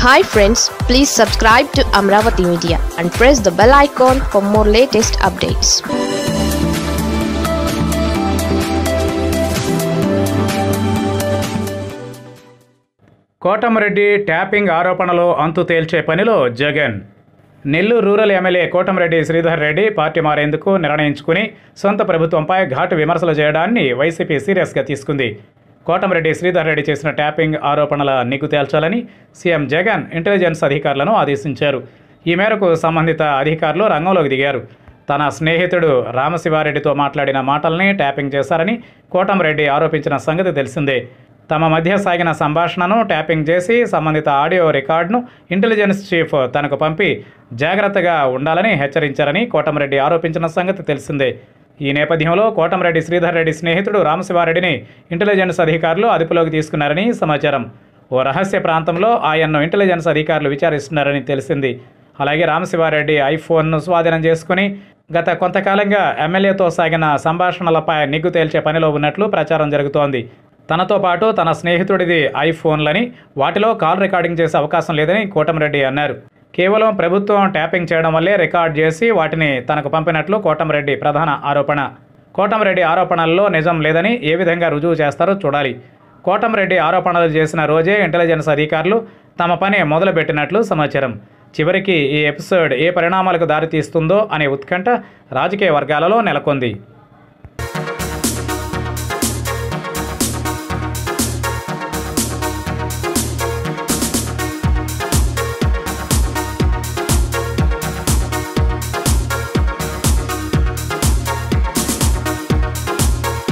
hi friends please subscribe to Amaravati media and press the bell icon for more latest updates Kotamreddy tapping ఆరోపణలో అంతు తేల్చే పనిలో Jagan Nellore rural MLA Kotamreddy Sridhar Reddy party మారేందుకు నిర్ణయించుకుని సొంత ప్రభుత్వంపై ఘాటు విమర్శలు చేయడాన్ని వైసీపీ సీరియస్గా తీసుకుంది కోటమిరెడ్డి శ్రీధర్ రెడ్డి చేసిన ట్యాపింగ్ ఆరోపణల నిగ్గు తేల్చాలని సీఎం జగన్ ఇంటెలిజెన్స్ అధికారులను ఆదేశించారు ఈ మేరకు సంబంధిత అధికారులు రంగంలోకి దిగారు తన స్నేహితుడు రామశివారెడ్డితో మాట్లాడిన మాటల్ని ట్యాపింగ్ చేశారని కోటమిరెడ్డి ఆరోపించిన సంగతి తెలిసిందే తమ మధ్య సాగిన సంభాషణను ట్యాపింగ్ చేసి సంబంధిత ఆడియో రికార్డును ఇంటెలిజెన్స్ చీఫ్ తనకు పంపి జాగ్రత్తగా ఉండాలని హెచ్చరించారని కోటమిరెడ్డి ఆరోపించిన సంగతి తెలిసిందే ఈ నేపథ్యంలో కోటమిరెడ్డి శ్రీధర్ రెడ్డి స్నేహితుడు రామశివారెడ్డిని ఇంటెలిజెన్స్ అధికారులు అదుపులోకి తీసుకున్నారని సమాచారం ఓ రహస్య ప్రాంతంలో ఆయన్ను ఇంటెలిజెన్స్ అధికారులు విచారిస్తున్నారని తెలిసింది అలాగే రామశివారెడ్డి ఐఫోన్ను స్వాధీనం చేసుకుని గత కొంతకాలంగా ఎమ్మెల్యేతో సాగిన సంభాషణలపై నిగ్గు తేల్చే పనిలో ఉన్నట్లు ప్రచారం జరుగుతోంది తనతో పాటు తన స్నేహితుడిది ఐఫోన్లని వాటిలో కాల్ రికార్డింగ్ చేసే అవకాశం లేదని కోటమిరెడ్డి అన్నారు కేవలం ప్రభుత్వం ట్యాపింగ్ చేయడం వల్లే రికార్డ్ చేసి వాటిని తనకు పంపినట్లు కోటమిరెడ్డి ప్రధాన ఆరోపణ కోటమిరెడ్డి ఆరోపణల్లో నిజం లేదని ఏ విధంగా రుజువు చేస్తారో చూడాలి కోటమిరెడ్డి ఆరోపణలు చేసిన రోజే ఇంటెలిజెన్స్ అధికారులు తమ పని మొదలుపెట్టినట్లు సమాచారం చివరికి ఈ ఎపిసోడ్ ఏ పరిణామాలకు దారితీస్తుందో అనే ఉత్కంఠ రాజకీయ వర్గాలలో నెలకొంది